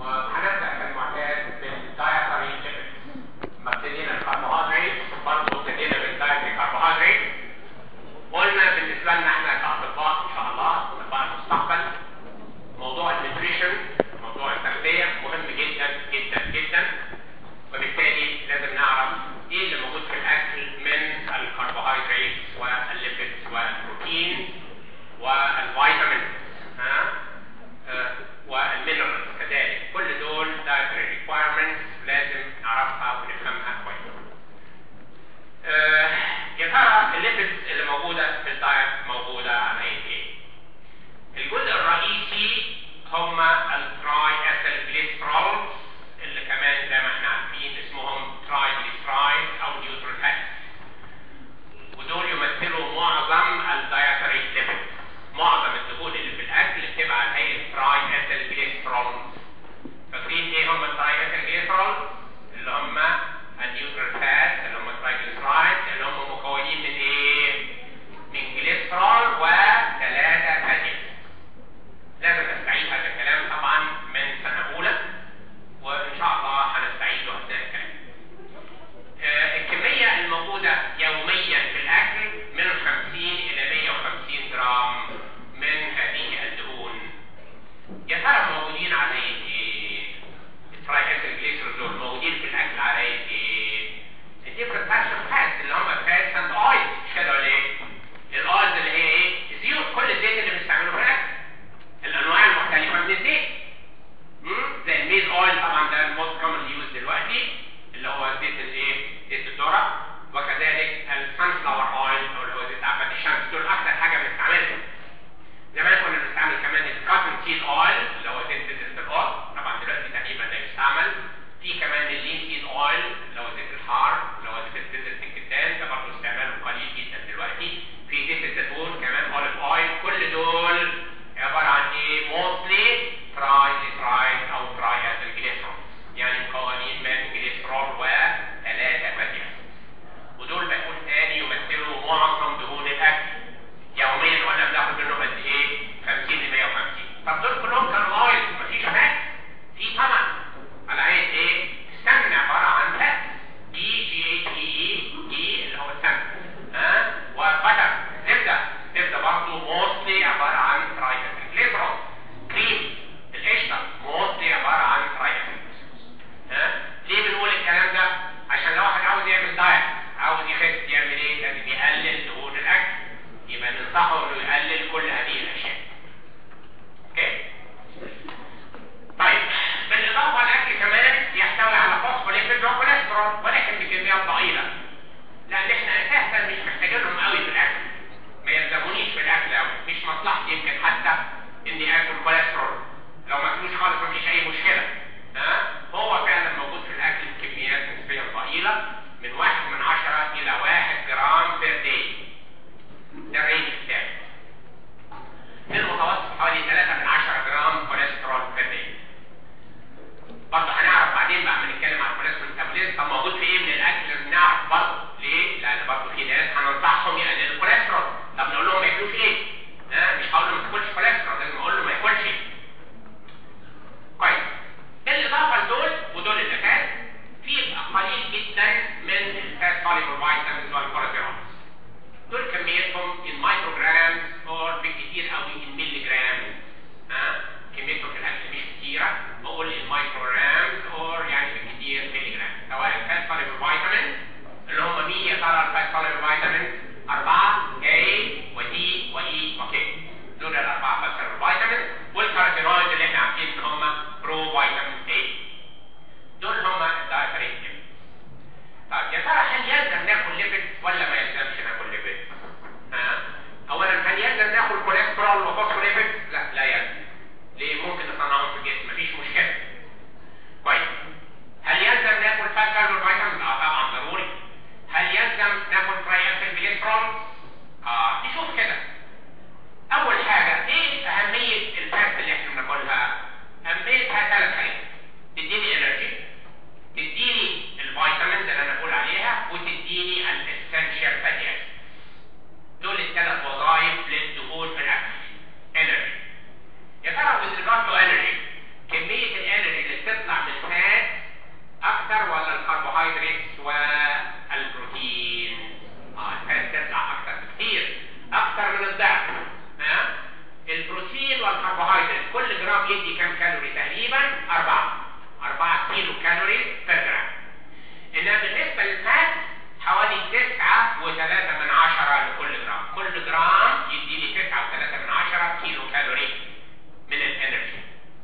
وهنبدا كالمعتاد بالدايتري ليبيدز ما ابتدينا الكربوهيدرات برضه ابتدينا بالدايتري كربوهيدرات قلنا بالنسبه لنا احنا كاطباء ان شاء الله اطباء المستقبل موضوع النيوتريشن موضوع التغذيه مهم جدا جدا جدا وبالتالي لازم نعرف ايه اللي موجود في الاكل من الكربوهيدرات والليبيدز والبروتين والفيتامينز ها آه، والمينرالز كذلك كل دول dietary requirements لازم نعرفها ونفهمها كويس آه، يا ترى الليبيدز اللي موجوده في الدايت موجوده على ايه الجزء الرئيسي هم التراي اسيل جليسرول اللي كمان زي ما احنا عارفين اسمهم تراي جليسرايد او نيوترال فاتس ودول يمثلوا معظم الدايتري ليبيدز معظم الدهون اللي في الاكل بتبقى على هيئه تراي اسيل جليسرول فاكرين ايه هم التراي اسيل جليسرول اللي هم النيوترال فاتس اللي هم التراي جليسرايد اللي هم مكونين من ايه من جليسرول وثلاثه فاتس لازم نستعيد هذا الكلام طبعا من سنه اولى وان شاء الله هنستعيده اثناء الكلام آه، الكمية الموجودة يوميا في الأكل من 50 إلى 150 جرام من هذه الدهون. يا ترى موجودين على إيه؟ التراي أسيل جليسرول دول موجودين في الأكل على إيه؟ الديفرنت تايبس اوف فاتس اللي هم فاتس اند اويلز مش كده ولا إيه؟ الأويلز اللي هي إيه؟ الزيوت كل الزيت اللي بنستعمله في الأكل. الأنواع المختلفة من الزيت. مم؟ زي الميز اويل طبعا ده الموست كومن يوز دلوقتي اللي هو زيت الايه زيت الذره وكذلك السان فلاور اويل او اللي هو زيت عباد الشمس دول اكتر حاجه بنستعملهم زمان كنا بنستعمل كمان الكاتن سيد اويل اللي هو زيت زيت القط طبعا دلوقتي تقريبا لا يستعمل في كمان اللين سيد اويل اللي هو زيت الحار اللي هو زيت زيت الكتان ده برضه استعماله قليل جدا دلوقتي في زيت الزيتون كمان اوليف اويل كل دول عباره عن ايه موستلي تراي جليسرايد او تراي اسيل جليسرول يعني مكونين من جليسرول يدي كام كالوري تقريبا 4 4 كيلو كالوري بير جرام انما بالنسبه للفات حوالي 9 و3 من عشرة لكل جرام كل جرام يدي لي 9 و3 من عشرة كيلو كالوري من الانرجي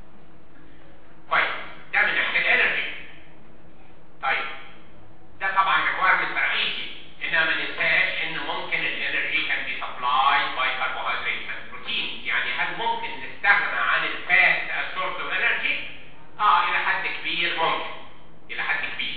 كويس ده من ناحيه الانرجي طيب ده طبعا ريكويرمنت رئيسي انما ما ننساش ان ممكن الانرجي كان بي سبلاي باي كربوهيدرات اند بروتين يعني هل ممكن نستغنى عن الفات as source of energy؟ اه الى حد كبير ممكن الى حد كبير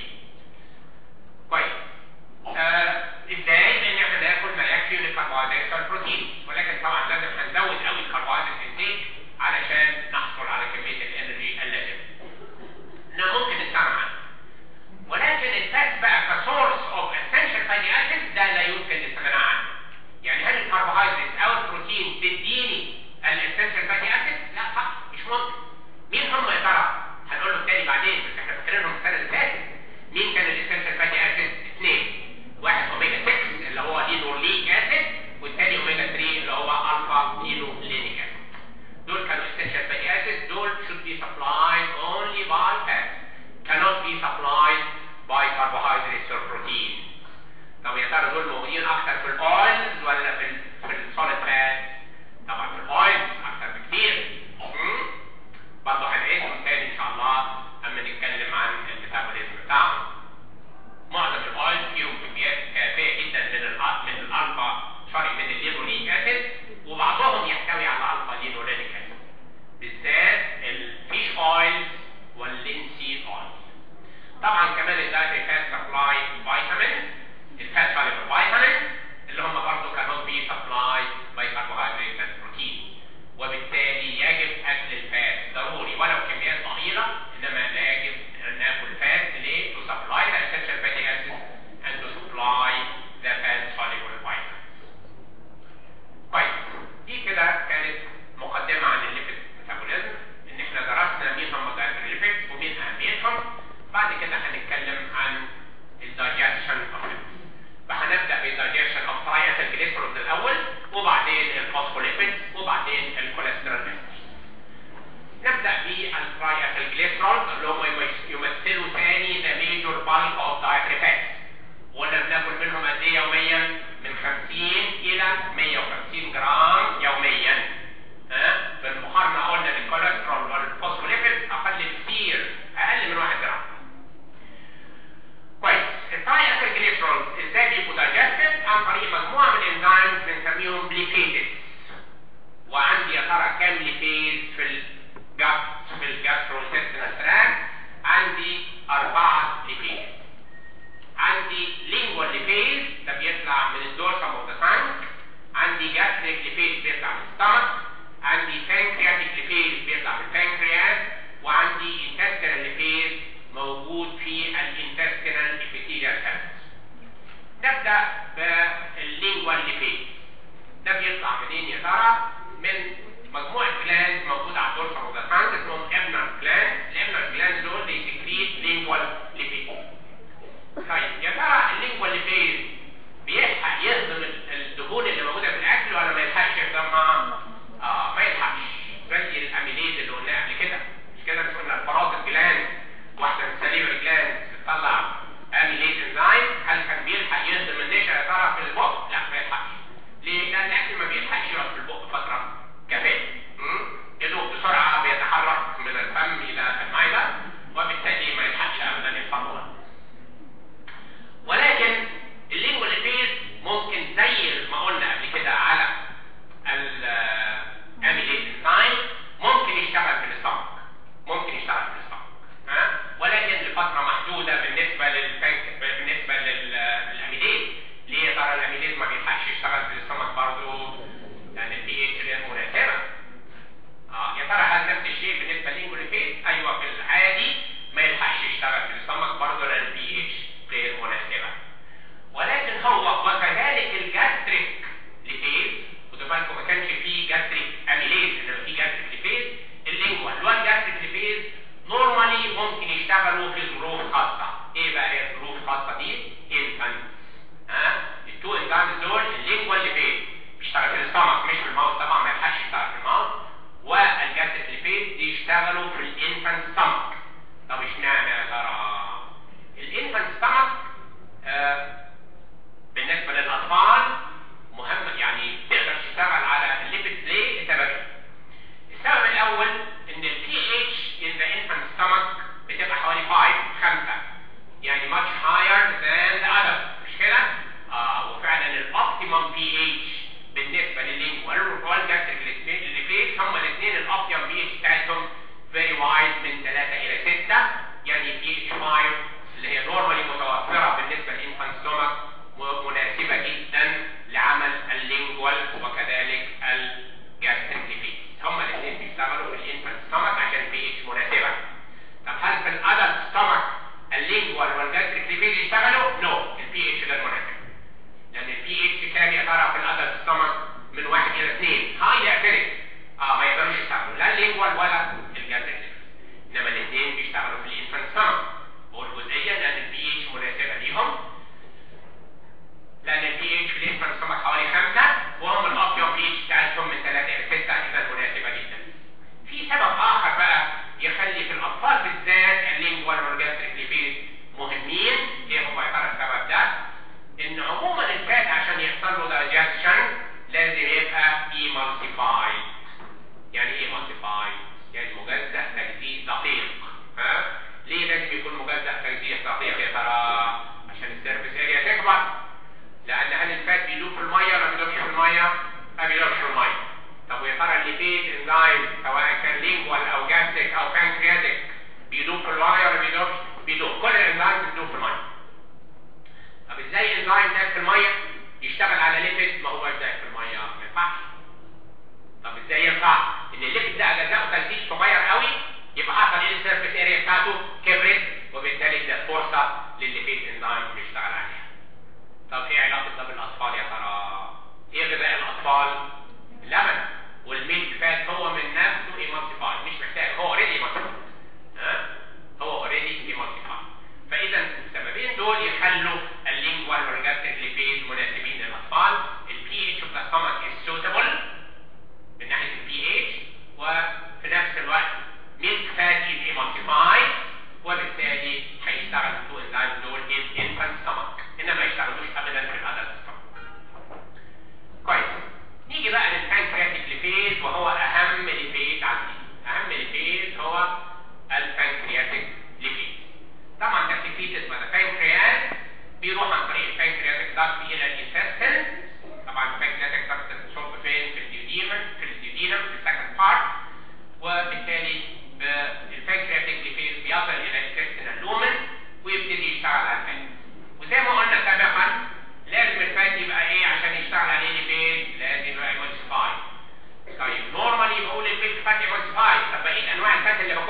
كويس آه ازاي؟ ان احنا ناكل ما يكفي من الكربوهيدرات والبروتين ولكن طبعا لازم هنزود قوي الكربوهيدرات انتيك علشان نحصل على كميه الانرجي اللازمه. انما ممكن نستغنى عنها. ولكن الفات بقى كسورس اوف اسينشال فاتي اسيد ده لا يمكن الاستغناء عنه. يعني هل الكربوهيدرات او البروتين تديني الاسينشال فاتي اسيد؟ لا صح مش ممكن. مين هم يا ترى؟ هنقول له تاني بعدين بس احنا فاكرينهم السنه اللي فاتت. مين كان الاسينشال فاتي اسيد؟ اثنين. واحد اوميجا 6 اللي هو لينوليك اسيد والثاني اوميجا 3 اللي هو الفا لينولينيك اسيد. دول كانوا essential fatty acids دول should be supplied only by fat cannot be supplied by carbohydrates or protein طب يا ترى دول موجودين اكتر في الاويلز ولا في ال في السوليد فات طبعا في الاويلز اكتر بكتير مم. برضه هنعيدهم تاني ان شاء الله اما نتكلم عن الميتابوليزم بتاعهم معظم الاويل فيهم كميات كافيه جدا من الأ- من الالفا سوري من اللينوليك اسيد وبعضهم يحتوي على الالفا لينولينيك اسيد بالذات الفيش اويل واللينسيد اويل طبعا كمان الدايت فات سبلاي فيتامين الفات سوليبل فيتامين اللي هم برضه كانوا بي سبلاي باي كربوهيدرات اند بروتين وبالتالي يجب اكل الفات ضروري ولو كميات ضئيله انما لا يجب ان ناكل فات ليه؟ to supply the essential fatty acids and to supply the fat soluble vitamins. كويس دي كده كانت مقدمه عن الليبيد ميتابوليزم ان احنا درسنا مين هم الليبيد ومين اهميتهم بعد كده هنتكلم عن الدايجيشن اوف فهنبدا بالدايجيشن اوف ترايثل جليسرول الاول وبعدين الفوسفوليبيد وبعدين الكوليسترول استر. نبدا بالترايثل جليسرول اللي هم يمس- يمثلوا ثاني ذا ميجور بالك اوف دايتري فات وقلنا بناكل منهم قد ايه يوميا؟ من 50 الى 150 جرام يوميا. ها؟ في المقارنه قلنا الكوليسترول والفوسفوليبيد اقل بكثير اقل من 1 جرام. كويس التراي جليسرول ازاي بيبقوا دايجستد عن طريق مجموعه من الانزيمز بنسميهم ليبيدز وعندي يا ترى كام ليبيد في الجاست في الجاستروintestinal تراك عندي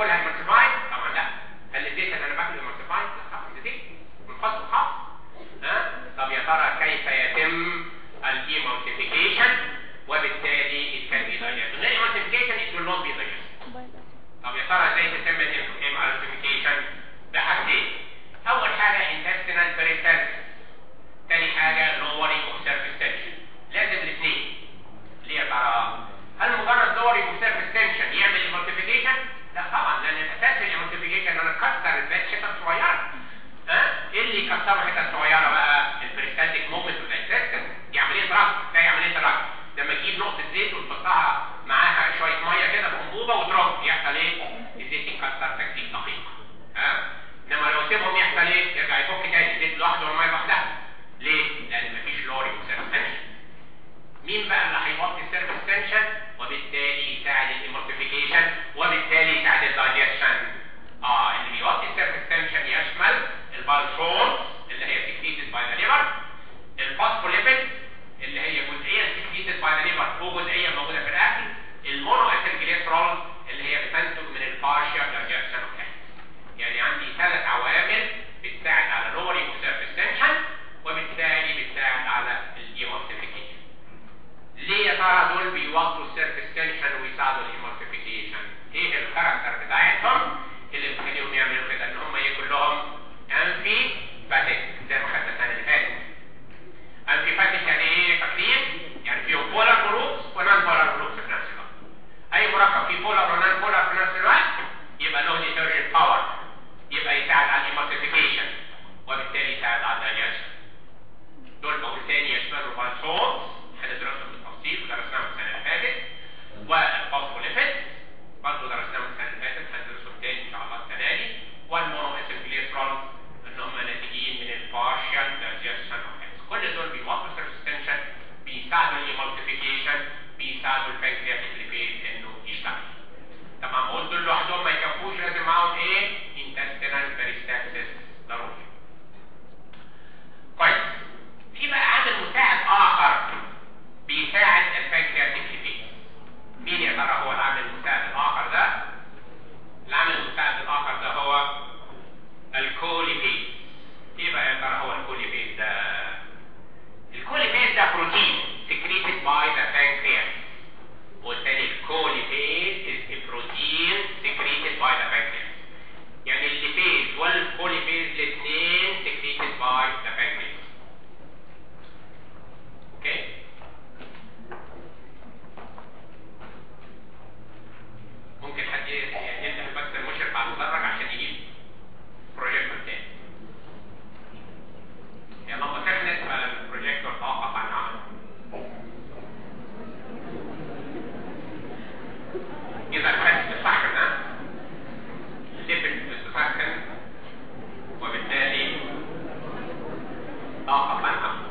باكلها ايمالسيفايد طبعا لا هل اديت ان انا باكل ايمالسيفايد لا طبعا اديت منفصل خالص ها طب يا ترى كيف يتم الايمالسيفيكيشن وبالتالي it can be digested غير ايمالسيفيكيشن it will not be digested طب يا ترى ازاي تتم الايمالسيفيكيشن بحاجتين اول حاجه intestinal peristalsis تاني حاجه lowering of surface tension لازم الاثنين ليه يا ترى هل مجرد lowering of surface tension يعمل ايمالسيفيكيشن لا طبعا لان اساس الايمالسيفيكيشن ان انا اكسر الفات حتت صغيره ها ايه اللي يكسره حتت صغيره بقى البريستاتيك مومنت اوف الانتستين دي عمليه رفع ده عمليه رفع لما تجيب نقطه زيت وتحطها معاها شويه ميه كده بانبوبه وترج يحصل ايه الزيت يكسر تكتيك دقيق ها انما لو سيبهم يحصل ايه يرجع يفك تاني الزيت لوحده والميه لوحدها ليه لان مفيش لوري وسيرفنشن مين بقى اللي هيوطي السيرفس تنشن وبالتالي يساعد الايمورتيفيكيشن وبالتالي يساعد الدايجيشن اه اللي بيوطي السيرفس تنشن يشمل البالسون اللي هي سكريتد باي ذا ليفر الفوسفوليبيد اللي هي جزئيه سكريتد باي ذا ليفر وجزئيه موجوده في الاكل المونو اسيد جليسرول اللي هي بتنتج من البارشال دايجيشن يعني عندي ثلاث عوامل بتساعد على لورينج سيرفس تنشن وبالتالي بتساعد على الايمورتيفيكيشن ليه يا ترى دول بيوطوا السيرفس تنشن ويساعدوا الايمورتيفيكيشن ايه الكاركتر بتاعتهم اللي بتخليهم يعملوا كده ان هم ايه كلهم انفي فاتك زي ما خدنا السنه اللي فاتت انفي فاتك يعني ايه فاكرين يعني فيهم بولار جروبس ونان بولار جروبس في نفس الوقت اي مركب فيه بولار ونان بولار في نفس الوقت يبقى له ديترجنت باور يبقى يساعد على الايمورتيفيكيشن وبالتالي يساعد على الدايجيشن دول بقول تاني يشملوا البالسون هندرسهم بالتفصيل ودرسناهم السنه اللي فاتت والفوسفوليبيد برضه درسناهم السنه اللي فاتت هندرسهم تاني ان شاء الله السنه دي والمونو اسيد جليسرول ان هم ناتجين من البارشال دايجيشن كل دول بيوقفوا السبستنشن بيساعدوا الايمالسيفيكيشن بيساعدوا البنكرياتيك ليبيد انه يشتغل طبعا قلت دول لوحدهم ما يكفوش لازم معاهم ايه؟ intestinal peristalsis ضروري كويس في بقى عامل مساعد اخر بيساعد البنكرياتيك ليبيد مين يا ترى هو العامل المساعد الاخر ده العامل المساعد الاخر ده هو الكوليبيز ايه بقى يا ترى هو الكوليبيز ده الكوليبيز ده بروتين secreted by the pancreas والتاني الكوليبيز is a protein secreted by the pancreas يعني الليبيز والكوليبيز الاثنين secreted by the pancreas اوكي ممكن حد يفتح بس المشرف على المدرج عشان يجيب بروجيكتور تاني يلا مسكنت فالبروجيكتور توقف عن عمل إذا كانت تسخن الليبت بتسخن وبالتالي توقف عن عمل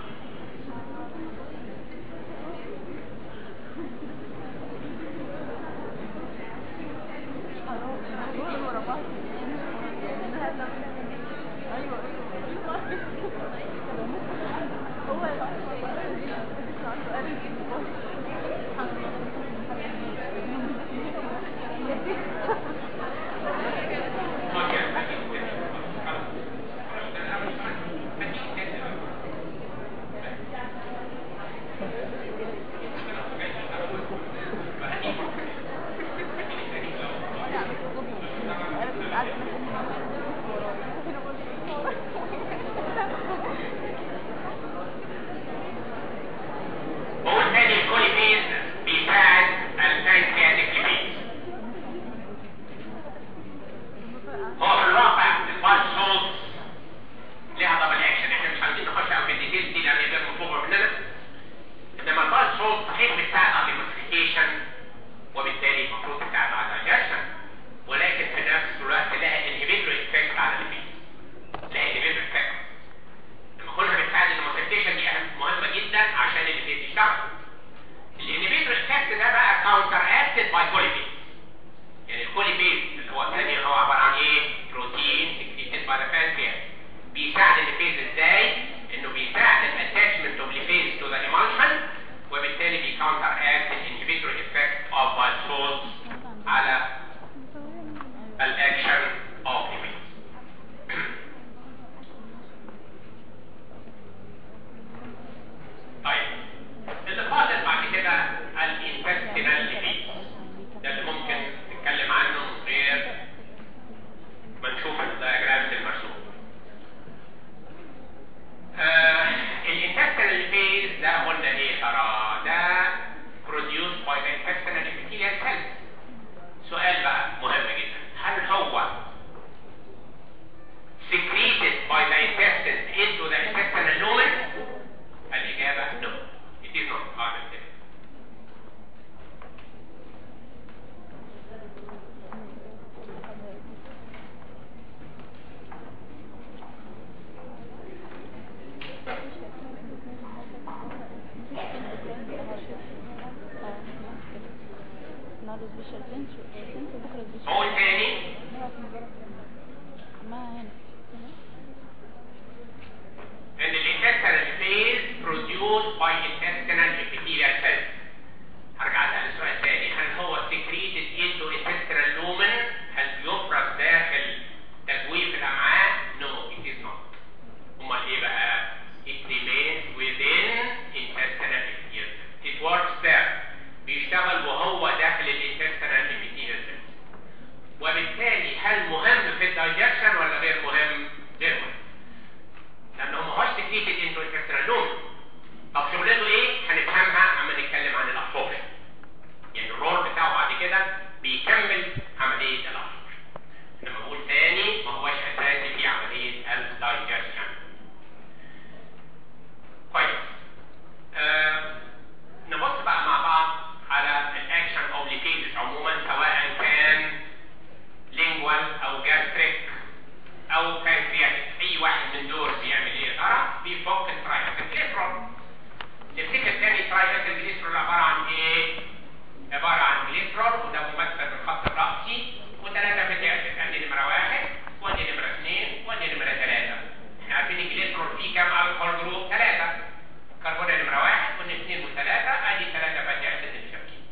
لينجوال او جاستريك او بانكرياتيك اي واحد من دول بيعمل ايه يا ترى بيفك التراياسيكليسترول نفتكر تاني تراياسيكليسترول عباره عن ايه عباره عن جليسترول وده ممثل بالخط الرأسي وثلاثه فاتي اسيد ادي نمره واحد وادي نمره اثنين وادي نمره ثلاثه احنا عارفين الجليسترول فيه كام الكحول جروب ثلاثه كربون نمره واحد واثنين وثلاثه ادي ثلاثه فاتي اسيد اللي شابكين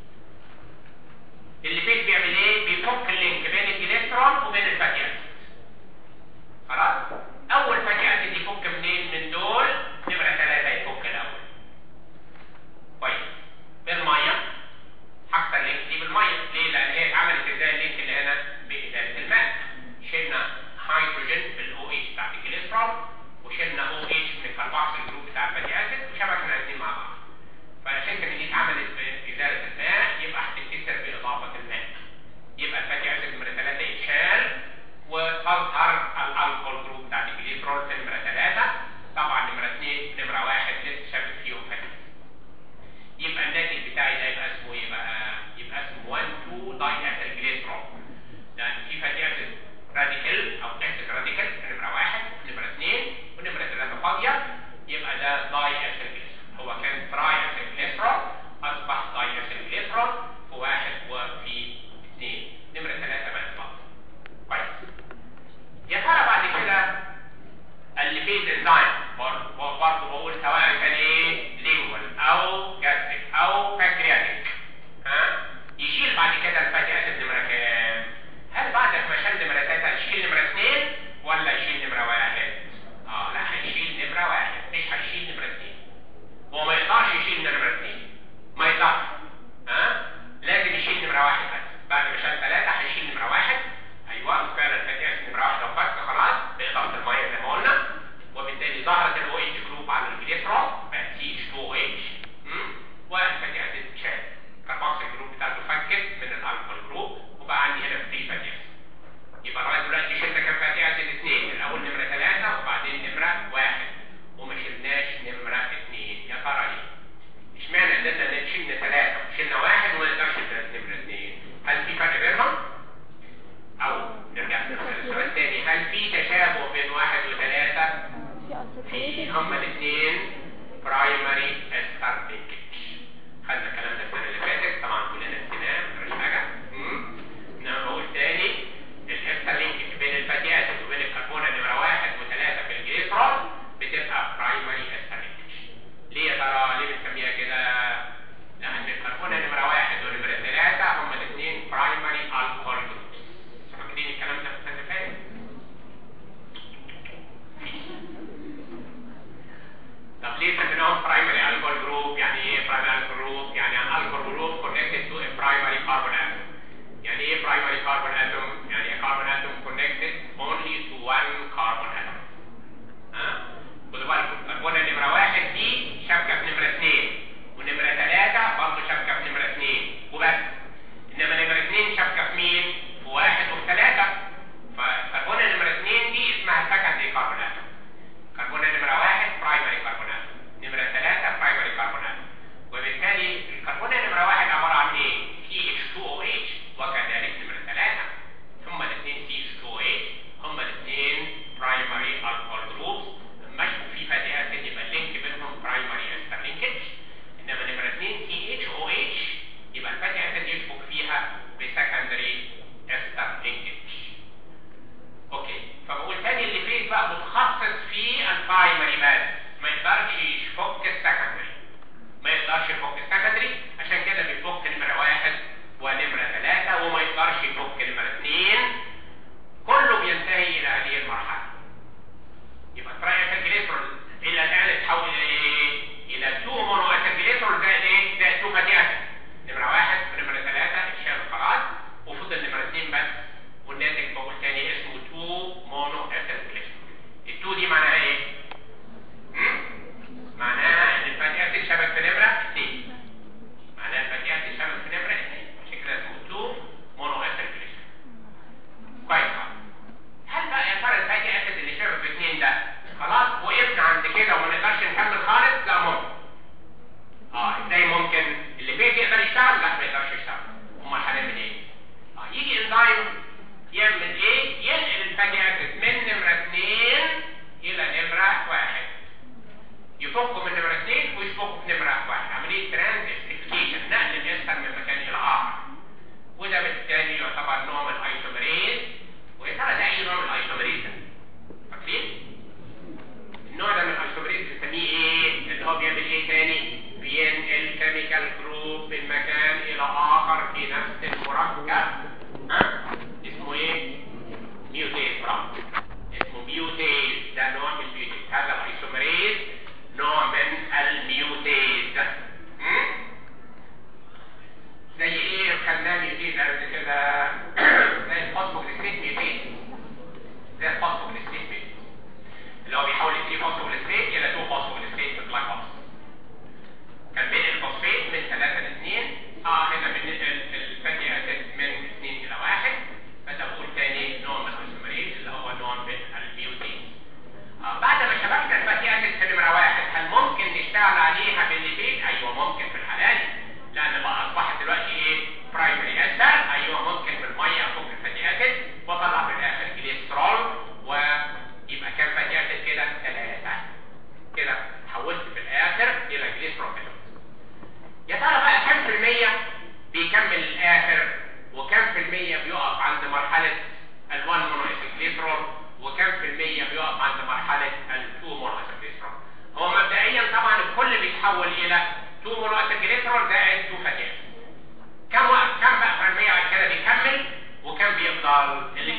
اللي فيه بيعمل ايه بيفك اللينك بين الجليسترول وبين الفاتي اسيد خلاص اول فاتي اسيد يفك منين من دول نمره ثلاثه يفك الاول كويس بالميه حتى اللينك دي بالميه ليه لان هي عملت ازاي اللينك اللي هنا بازاله الماء شلنا هيدروجين بالاو اتش بتاعت الجليسترول وشلنا او اتش من الكربوكسيل جروب بتاع الفاتي اسيد وشبكنا الاثنين مع بعض فعشان كده دي اتعملت بازاله الماء يبقى هتتكسر باضافه الماء يبقى الفاتي اسيد نمره 3 يتشال وتظهر الالكول جروب بتاعت الجليسترول في نمره 3 طبعا نمره 2 نمره 1 لسه شابك فيهم فاتي يبقى الناتج بتاعي ده يبقى اسمه ايه بقى يبقى اسمه 1 2 داي اسيد جليسرول لان في فاتي اسيد راديكال او اسيد راديكال نمره واحد نمره اثنين ونمره ثلاثه فاضيه يبقى ده داي اسيد جليسرول هو كان تراي اسيد جليسرول اصبح داي اسيد جليسرول في واحد وفي اثنين نمره ثلاثه بقت فاضيه كويس يا ترى بعد كده اللي فيه ديزاين برضه بقول سواء كان ايه لينجوال او جاستريك او بانكرياتيك ها يشيل بعد كده الفاتي اسيد نمره كام هل بعد ما شال نمره 3 يشيل نمره 2 ولا يشيل نمره 1 اه لا هيشيل نمره 1 مش هيشيل نمره 2 هو ما يقدرش يشيل نمره 2 ما يقدرش ها لازم يشيل نمره 1 بس بعد ما شال 3 هيشيل نمره 1 ايوه فعلا الفاتي اسيد نمره 1 لو فك خلاص باضافه الميه زي ما قلنا وبالتالي ظهرت الاو اتش جروب على الجليسرول بقت سي اتش 2 او اتش والفاتي اسيد شال كاربوكسيل جروب بتاعته فكت من الالكول جروب وبقى عندي هنا فري فاتي اسيد يبقى لغايه دلوقتي شلنا كام فاتي اسيد اثنين الاول نمره ثلاثه وبعدين نمره واحد وما شلناش نمره اثنين يا ترى ليه؟ اشمعنى قدرنا نشيل ثلاثه وشلنا واحد وما نقدرش نمره اثنين؟ هل في فرق بينهم؟ او نرجع للسؤال الثاني هل في تشابه بين واحد وثلاثه؟ في هما الاثنين برايمري استر لينكج خدنا الكلام ده السنه اللي فاتت طبعا كلنا نسيناه مفيش حاجه انما بقول تاني الاستر لينكج بين الفاتي اسيد وبين الكربون نمره واحد وثلاثه في الجليسرول بتبقى برايمري استر لينكج ليه يا ترى ليه بنسميها كده؟ لان الكربون نمره واحد ونمره ثلاثه هما الاثنين برايمري الكحول جروبس فاكرين الكلام ده في السنه اللي فاتت؟ طب ليه سميناهم برايمري الكحول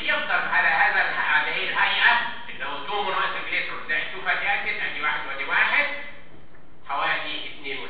يفضل على هذا هذه الهيئه اللي هو 2 مونويس جليسرول زائد 2 فاتي اسيد ادي واحد وادي واحد حوالي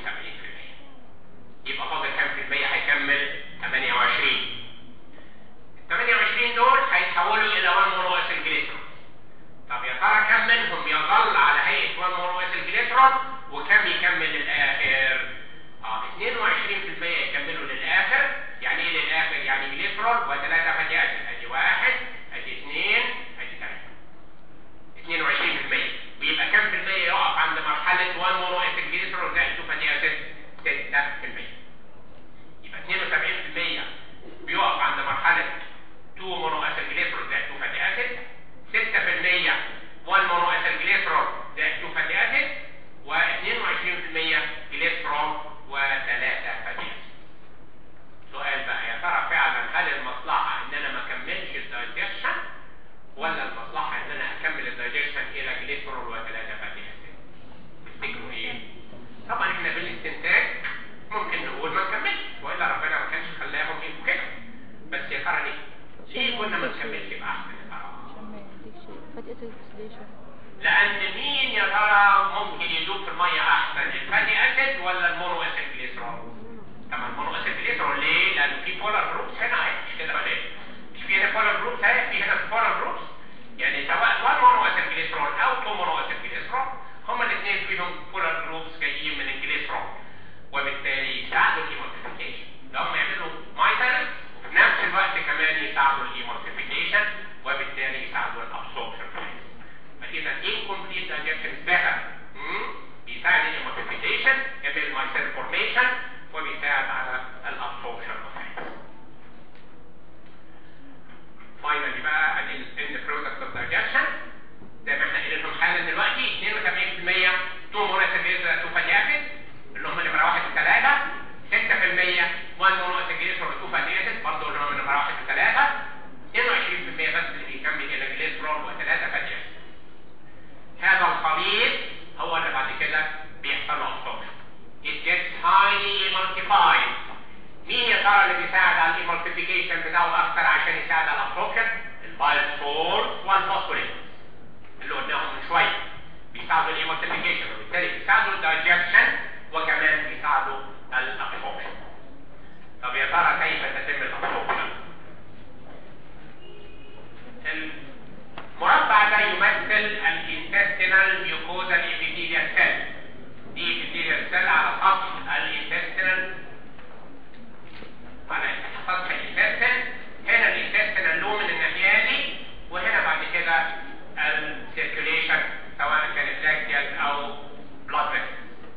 72% يبقى فاضل كام في المية هيكمل 28 ال 28 دول هيتحولوا الى 1 مونويس جليسرول طب يا ترى كم منهم يظل على هيئه 1 مونويس جليسرول وكم يكمل للاخر اه 22% يكملوا للاخر يعني ايه للاخر يعني جليسرول وثلاثه فاتي اسيد ادي واحد ادي اثنين ادي ثلاثه 22% ويبقى كم في المية يقف عند مرحلة 1 مونو اسيد جليسرول زائد 2 فاتي اسيد 6% يبقى 72% بيقف عند مرحلة 2 مونو اسيد جليسرول زائد 2 فاتي اسيد 6% 1 مونو اسيد جليسرول زائد 2 فاتي اسيد و22% جليسرول و3 فاتي اسيد سؤال بقى يا ترى فعلا هل المصلحة ان انا ما اكملش الدايجيشن ولا المصلحة ان انا اكمل الدايجيشن الى جليسرول وثلاثة فاتي اسيد تفتكروا ايه طبعا احنا بالاستنتاج ممكن نقول ما نكملش والا ربنا ما كانش خلاهم يبقوا كده بس يا ترى ليه ليه كنا ما نكملش يبقى احسن يا ترى عشان ما يديكش فاتي اسيد اوكسيديشن لان مين يا ترى ممكن يدوب في الميه احسن الفاتي اسيد ولا المونو اسيد جليسرول طبعا المونو اسيد جليسرول ليه لان في بولار جروبس هنا اهي مش كده ولا ايه مش في هنا بولار جروبس اهي في هنا بولار جروبس يعني سواء 1 مونو اسيد جليسرول او 2 مونو اسيد جليسرول هما الاثنين فيهم بولار جروبس جايين من الجليسرول وبالتالي يساعدوا الايمورتيفيكيشن لو هم يعملوا مايتال وفي نفس الوقت كمان يساعدوا الايمورتيفيكيشن وبالتالي يساعدوا الابسوربشن فاذا incomplete digestion is better مم؟ بيساعد الايمورتيفيكيشن يعمل مايسيل فورميشن وبيساعد على الابسوربشن فاينلي بقى ادي الاند برودكت اوف دايجيشن زي ما احنا قايلين لهم حالا دلوقتي 72% 2 مونوسيجليز 2 فاتي اسيد اللي هم نمره 1 و3 6% 1 مونوسيجليز 2 فاتي اسيد برضه اللي هم نمره 1 و3 22% بس اللي بيكمل الى جليسرول و3 فاتي اسيد هذا الخليط هو اللي بعد كده بيحصل له absorption it gets highly emulsified مين يا ترى اللي بيساعد على الايمولسيفيكيشن بتاعه اكتر عشان يساعد على الابسوربشن البايلسول والفوسفوريت اللي قلناهم من شويه بيساعدوا الايمولسيفيكيشن وبالتالي بيساعدوا الدايجكشن وكمان بيساعدوا الابسوربشن طب يا ترى كيف تتم الابسوربشن المربع ده يمثل الانتستينال ميوكوزال ابيثيليال سيل دي ابيثيليال سيل على سطح الانتستينال على سطح الانتستين هنا الانتستينال لومن الناحيه دي وهنا بعد كده السيركيوليشن سواء كانت لاكتيال او بلاد فيسل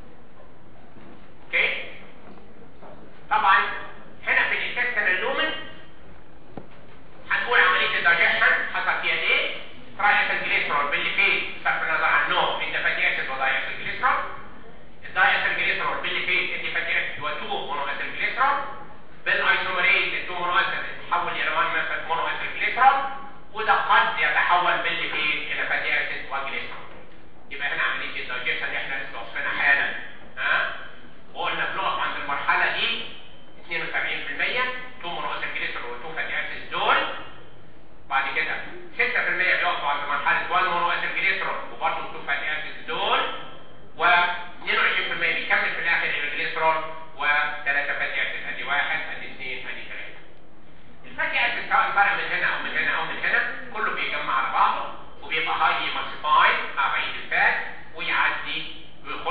اوكي طبعا هنا في الانتستينال لومن هنقول عمليه الدايجيشن حصل فيها ايه ترايسل جليسرول باللي فيه بصرف النظر عن نوع انت فاتي اسيد ودايسل جليسرول الدايسل جليسرول باللي فيه انت فاتي اسيد و2 مونو اسيد جليسرول بالايسومريز ال2 مونو اسيد تتحول الى 1 مونو اسيد جليسرول وده قد يتحول باللي فيه الى فاتي اسيد وجليسرول يبقى هنا عمليه الدايجيشن اللي احنا لسه وصفنا حالا ها وقلنا بنقف عند المرحله دي 72% 2 مونو اسيد جليسرول و2 فاتي اسيد دول بعد كده 6% بيقفوا عند مرحلة 1 مونو اسيد جليسرول وبرضه 2 فاتي اسيد دول و22% بيكمل في الاخر الى الجليسرول و3 فاتي اسيد ادي واحد ادي اثنين ادي ثلاثة. الفاتي اسيد سواء فرق من هنا او من هنا او من هنا كله بيجمع على بعضه وبيبقى هاي ايمالسيفايد مع بقية الفات ويعدي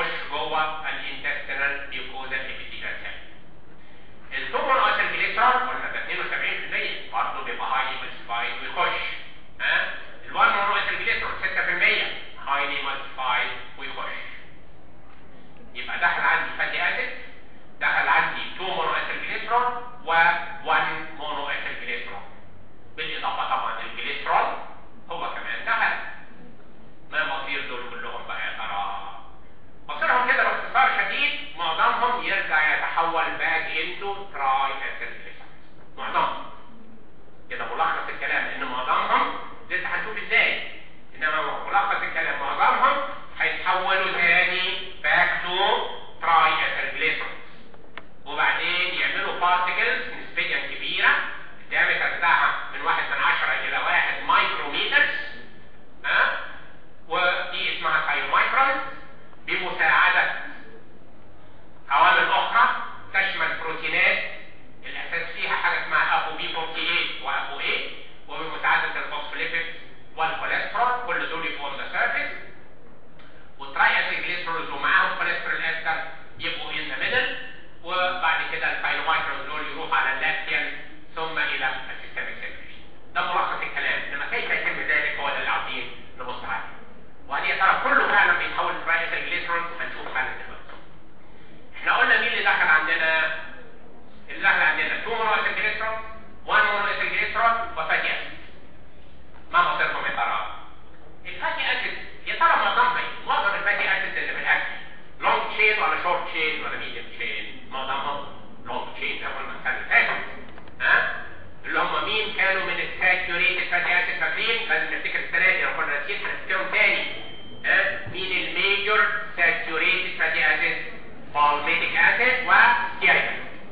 فاكرين لازم نفتكر السنه دي لو كنا ناسيين هنفتكرهم تاني ها مين الميجور ساتوريتد فاتي اسيد بالميتيك اسيد وستيريك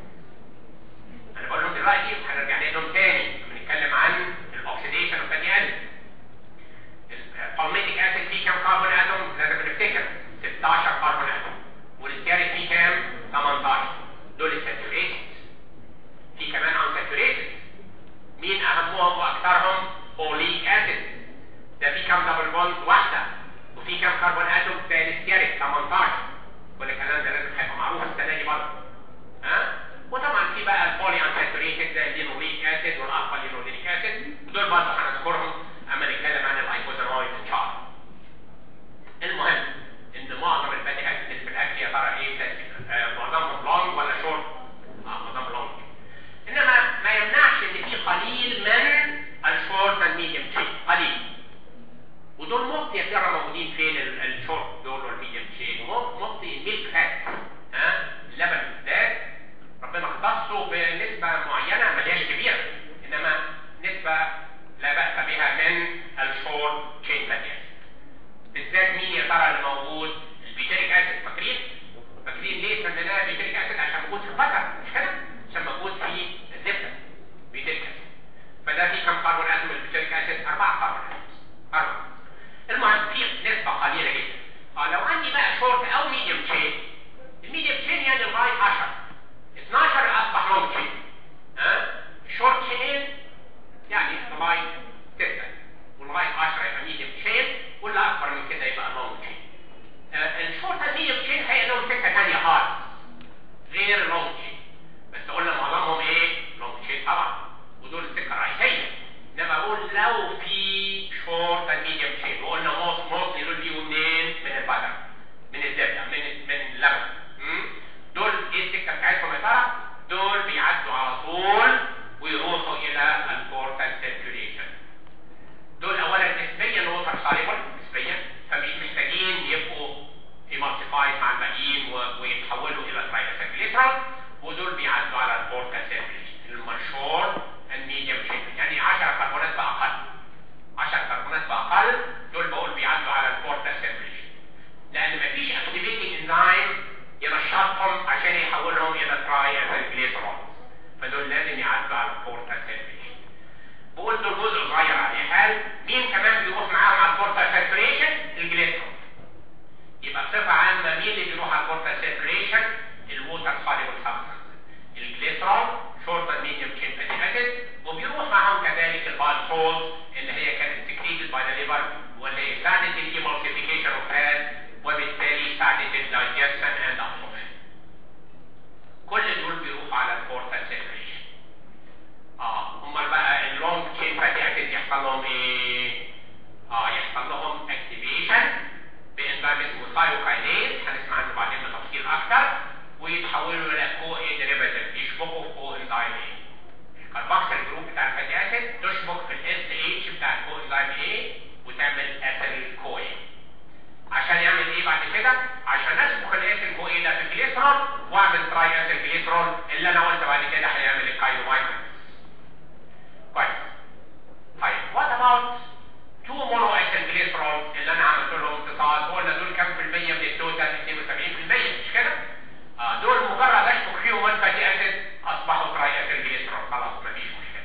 انا بقول لهم دلوقتي هنرجع لهم تاني بنتكلم عن الاكسيديشن اوف فاتي اسيد البالميتيك اسيد فيه كام كربون اتوم لازم نفتكر 16 كربون اتوم والستيريك فيه كام 18 دول الساتوريتد في كمان unsaturated مين اهمهم واكثرهم اوليك اسيد ده في كام دبل بوند واحده وفي كام كربون اتوم ثاني ستيريك 18 كل الكلام ده لازم هيبقى معروف السنه دي برضه ها وطبعا في بقى البولي unsaturated زي اللينوليك اسيد والالفا لينوليك اسيد ودول برضه هنذكرهم اما نتكلم عن الايكوزانويد ان شاء الله المهم ان معظم الفاتي اسيد اللي في الاكل يا ترى ايه آه معظمهم لونج ولا شورت اه معظمهم لونج انما ما يمنعش ان في قليل من الشورت والميديوم تشين قليل ودول مفتي يا ترى موجودين فين الشورت دول والميديوم تشين مفتي الميلك فات ها اللبن بالذات ربنا اختصه بنسبه معينه ما هياش كبيره انما نسبه لا باس بها من الشورت تشين فاتي بالذات مين يا ترى اللي موجود البيتريك اسيد فاكرين فاكرين ليه سميناها بيتريك اسيد عشان موجود في البشر مش كده عشان موجود في الزبده بيتريك اسيد فده في كم كربون اتوم البيتريك اسيد اربعه كربون اتوم اربعه المهم في نسبه قليله جدا اه لو عندي بقى شورت او ميديوم تشين الميديوم تشين يعني لغايه 10 12 اصبح لونج تشين ها شورت تشين يعني لغايه 6 ولغايه 10 يبقى ميديوم تشين واللي اكبر من كده يبقى لونج تشين آه الشورت الميديوم تشين هي لهم سكه ثانيه خالص غير اللونج تشين بس قلنا معظمهم ايه لونج تشين طبعا ودول السكه الرئيسيه انما اقول لو في شورت اند ميديوم تشين وقلنا موست موست دول بيجوا منين من البدر من الزبده من من اللبن دول ايه السكه بتاعتهم يا ترى دول بيعدوا على طول ويروحوا الى البورتال سيركيوليشن دول اولا نسبيا ووتر ساليبل نسبيا فمش محتاجين يبقوا ايمالسيفايد مع الباقيين ويتحولوا الى ترايسايكليترال ودول بيعدوا على البورتال سيركيوليشن المشهور الميديوم تشين يعني 10 كربونات باقل 10 كربونات باقل دول بقول بيعدوا على البورتال سيركيوليشن لان مفيش اكتيفيتنج انزيم ينشطهم عشان يحولهم الى ترايسايكليترال فدول لازم يعدوا على البورتال سيركيوليشن بقول دول جزء صغير على حال مين كمان بيروح معاهم على البورتال سيركيوليشن الجليسرول يبقى بصفه عامه مين اللي بيروح على البورتال سيركيوليشن الووتر سوليبل سبستانس الجليسرول شورت اند ميديوم تشين فاتي اسيد وبيروح معاهم كذلك البالسول اللي هي كانت سكريتد باي ذا ليفر واللي هي ساعدت الايمالسيفيكيشن اوف فات وبالتالي ساعدت الدايجستشن اند ابسوربشن كل دول بيروحوا على البورتال سيركيوليشن اه امال بقى اللونج تشين فاتي اسيد يحصل لهم ايه اه يحصل لهم اكتيفيشن بانزيم اسمه ثايوكاينيز هنسمع عنه بعدين بتفصيل اكتر ويتحولوا الى كو اي ديريفاتيف يشبكوا في كو انزيم ايه الكاربوكسيل جروب بتاع الفاتي اسيد تشبك في الاس اتش بتاع الكو انزيم ايه وتعمل اثيل كو اي عشان يعمل ايه بعد كده عشان اسبق الاثيل كو اي ده في الجليسرول واعمل تراي اثيل جليسرول اللي انا قلت بعد كده هيعمل الكايرومايكرونز كويس طيب وات اباوت تو مونو ايثيل جليسرول اللي انا عملت لهم اتصال قلنا دول كام في المية من التوتال 72% مش كده آه دول مجرد اشبك فيهم وان فاتي اسيد اصبحوا تراي اثيل جليسرول خلاص مفيش مشكله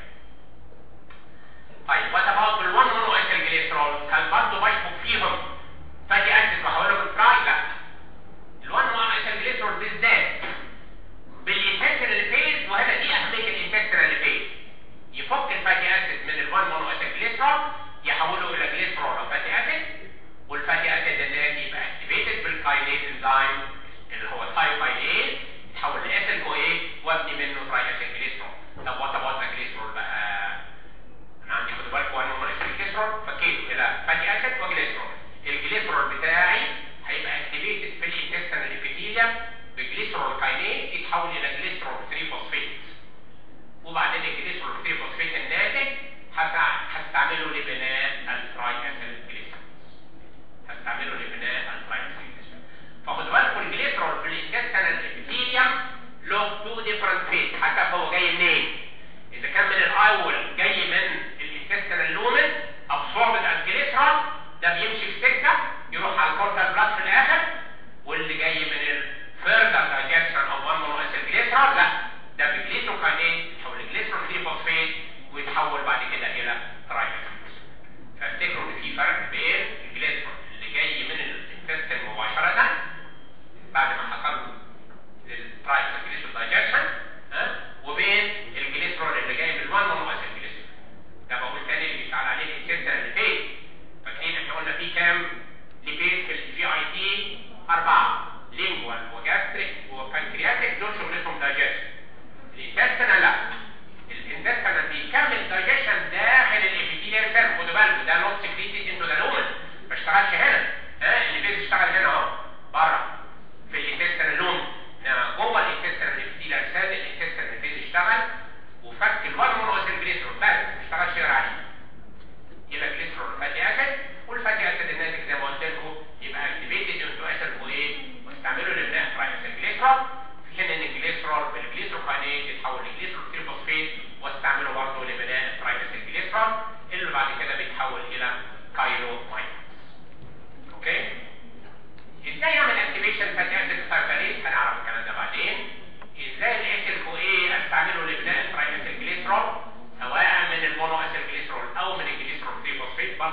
طيب وات اباوت بالوان مونو ايثيل جليسرول هل برضه بشبك فيهم فاتي اسيد وحولهم تراي لا الوان مونو ايثيل جليسرول بالذات بالانتستينال فيز وهنا دي اهميه الانتستينال فيز يفك الفاتي اسيد من الوان مونو ايثيل جليسرول يحوله الى جليسرول او فاتي اسيد والفاتي اسيد الناتج يبقى اكتيفيتد بالكاينيز انزيم اللي هو الثايوكاينيز يتحول لاسيل كو ايه وابني منه تراي اسيل جليسرول طب وات اباوت جليسرول بقى انا عندي خدوا بالكم وان مونو ايثيل جليسرول فكيته الى فاتي اسيد وجليسرول الجليسرول بتاعي هيبقى اكتيفيتد في الانتستينال ابيثيليوم بجليسرول كاينيز يتحول الى جليسرول 3 فوسفيت وبعدين الجليسرول 3 فوسفيت الناتج هستعمله لبناء التراي اسيل جليسرول هستعمله لبناء التراي اسيل جليسرول فخدوا بالكم الجليسرول في الانتستينال ابيثيليوم له تو ديفرنت فيز حسب هو جاي منين اذا كان من الاول جاي من الانتستينال لومن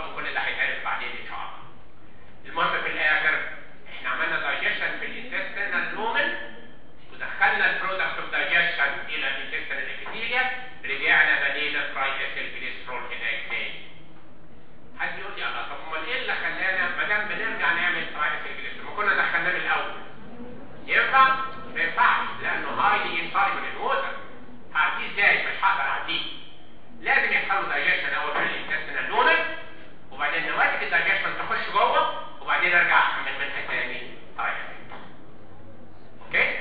برضه كل ده هيتعرف بعدين ان شاء الله المهم في الاخر احنا عملنا دايجيشن في الانتستينال لومن ودخلنا البرودكت اوف دايجيشن الى الانتستينال ابيثيليا رجعنا بنينا تراي اسيل جليسرول هناك تاني حد يقول لي الله طب امال ايه اللي خلانا ما دام بنرجع نعمل تراي اسيل جليسرول ما كنا دخلناه من الاول ينفع؟ ما ينفعش لانه هايلي انسوليبل الووتر هعديه ازاي؟ مش هقدر اعديه لازم يحصل له دايجيشن اول في الانتستينال لومن وبعدين نواتج الدايجيشن تخش جوه وبعدين ارجع احمل منها تاني تراي اسيل اوكي؟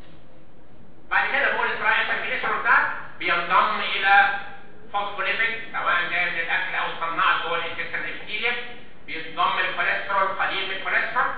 بعد كده بقول التراي اسيل جليسرول ده بينضم الى فوسفوليبيد سواء جاي من الاكل او صنعت جوه الانتستين الابيثيليوم بينضم الكوليسترول قليل من الكوليسترول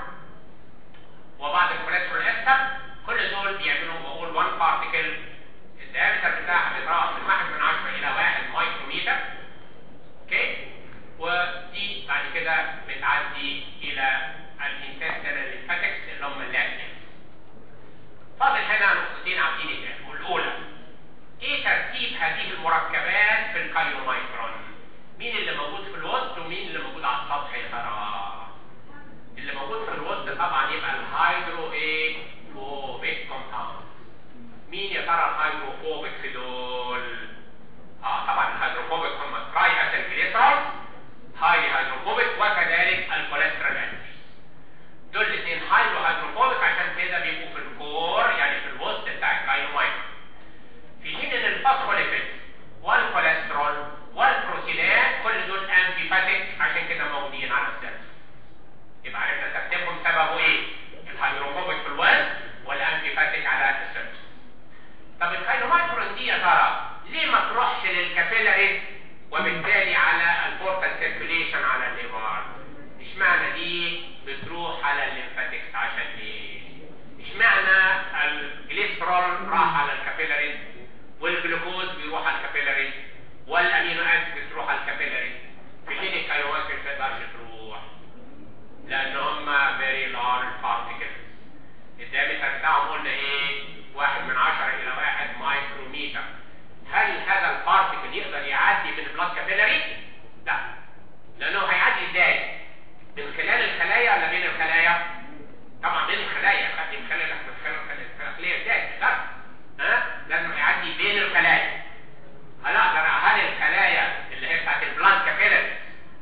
وبعض الكوليسترول استر كل دول بيعملوا بقول 1 بارتيكل الدايمتر بتاعها بيتراوح من 1 من 10 الى 1 مايكرومتر اوكي ودي بعد كده بتعدي الى الانتستينال ليمفاتكس اللي هم اللاكتين فاضل هنا نقطتين عاوزين يتعرفوا الاولى ايه ترتيب هذه المركبات في الكايومايكرون مين اللي موجود في الوسط ومين اللي موجود على السطح يا ترى اللي موجود في الوسط طبعا يبقى الهيدرو ايه فوبيك كومباوند مين يا ترى الهيدروفوبيك في دول اه طبعا الهيدروفوبيك هم تراي اسيل جليسرول هايلي هيدروفوبيك وكذلك الكوليسترول انتي دول الاثنين هايدرو هيدروفوبيك عشان كده بيبقوا في الكور يعني في الوسط بتاع الكايومايكرون في حين ان الفوسفوليبيد والكوليسترول والبروتينات كل دول انتيباتيك عشان كده موجودين على السيرفس يبقى عرفنا ترتيبهم سببه ايه الهيدروفوبيك في الوزن والانتيباتيك على السيرفس طب الكاينومايكرون دي يا ترى ليه ما تروحش للكابيلاريز وبالتالي على البورتال سيركيوليشن على الليفر اشمعنى دي بتروح على الليمفاتكس عشان ايه اشمعنى الجليسرول راح على الكابيلاريز والجلوكوز بيروح على الكابيلاريز والامينو اسيد بتروح على الكابيلاريز في حين الكايومايكرون ما تقدرش تروح لان هم very large particles الدايمتر بتاعهم قلنا ايه واحد من عشرة الى واحد مايكروميتر هل هذا البارتيكل يقدر يعدي من البلاد كابيلاري؟ لا لانه هيعدي ازاي؟ من خلال الخلايا ولا بين الخلايا؟ طبعا بين الخلايا خدي من خلال من خلال الخلايا ازاي؟ لا ها؟ لازم يعدي بين الخلايا هل اقدر هل الخلايا اللي هي بتاعت البلاد كابيلاري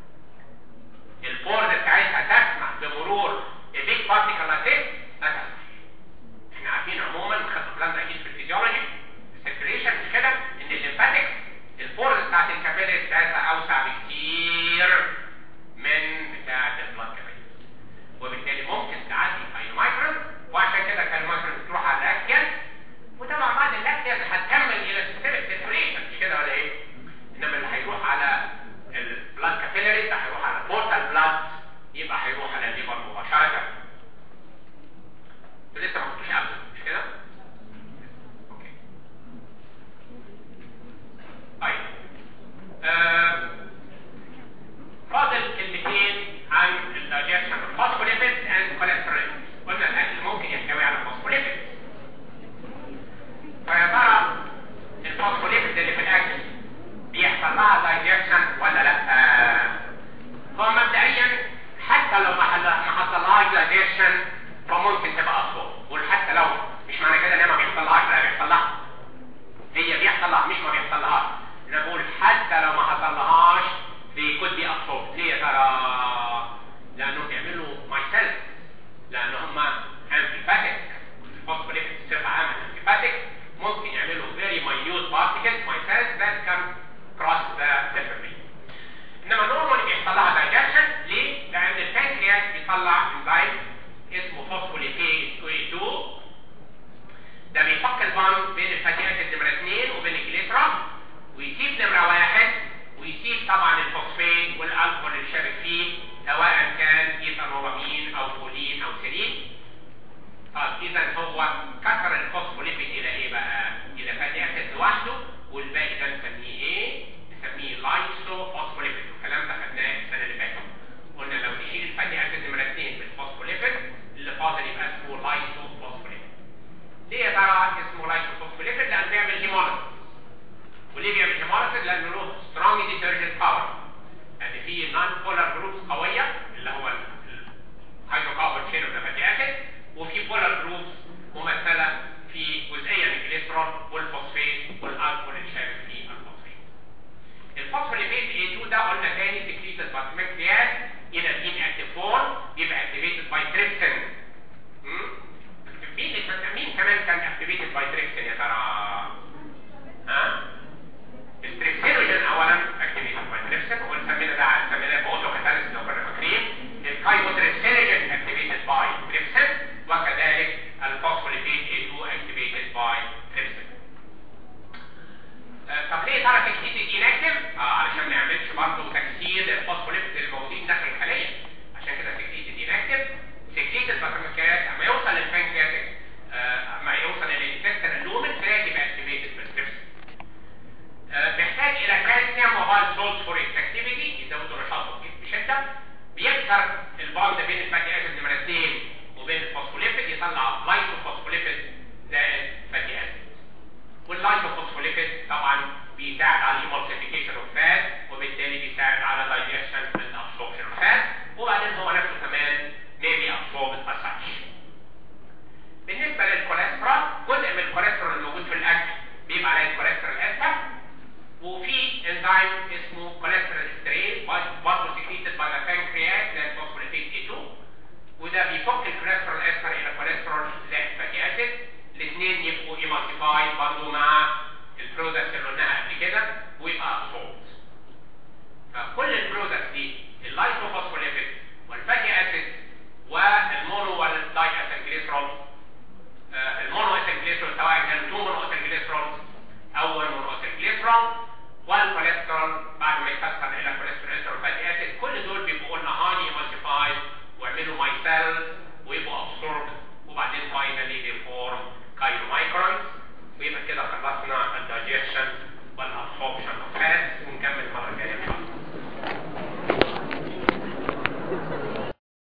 البورد بتاعتها تسمح بمرور بيج بارتيكل لايك لا تسمح احنا عارفين عموما خدنا الكلام ده اكيد في الفيزيولوجي السيركيليشن مش كده ان الليمفاتكس البورد بتاعت الكابيلاري بتاعتها اوسع بكتير من بتاعت البلاد كابيلاري وبالتالي ممكن تعدي الكاينومايكرون وعشان كده الكاينومايكرون بتروح على اللاكتيان وطبعا بعد اللاكتيان هتكمل الى سيستمك سيركيليشن مش كده ولا ايه؟ انما اللي هيروح على البلاد كابيلاري ده هيروح على بورتال بلاد يبقى هيروح على الليفر مباشره انتوا لسه ما قلتوش ابدا مش كده؟ اوكي طيب آه، فاضل كلمتين عن الدايجيشن الفوسفوليبيدز اند كوليسترول قلنا الاكل ممكن يحتوي على فوسفوليبيدز فيا ترى الفوسفوليبيدز اللي في الاكل بيحصل لها دايجيشن ولا لا؟ آه، هو مبدئيا حتى لو ما حل- ما حصلهاش دايجيشن فممكن تبقى اصفر وحتى لو مش معنى كده ان هي ما بيحصلهاش لا بيحصل لها هي بيحصل لها مش ما بيحصلهاش انا بقول حتى لو ما حصلهاش they could be absorbed ليه يا ترى؟ لانهم بيعملوا مايسيلز لان هم انتيباتيك الفوسفوليبيد بصفه عامه انتيباتيك ممكن يعملوا very minute particles micelles that can cross the cell membrane انما نورمالي بيحصل لها دايجيشن ليه؟ لان البنكرياس بيطلع انزيم اسمه فوسفوليبيز 2 ده بيفك الباند بين الفاتي اسيد نمره 2 وبين الجليسرول ويسيب نمره واحد ويسيب طبعا الفوسفين والالكول اللي شابك فيه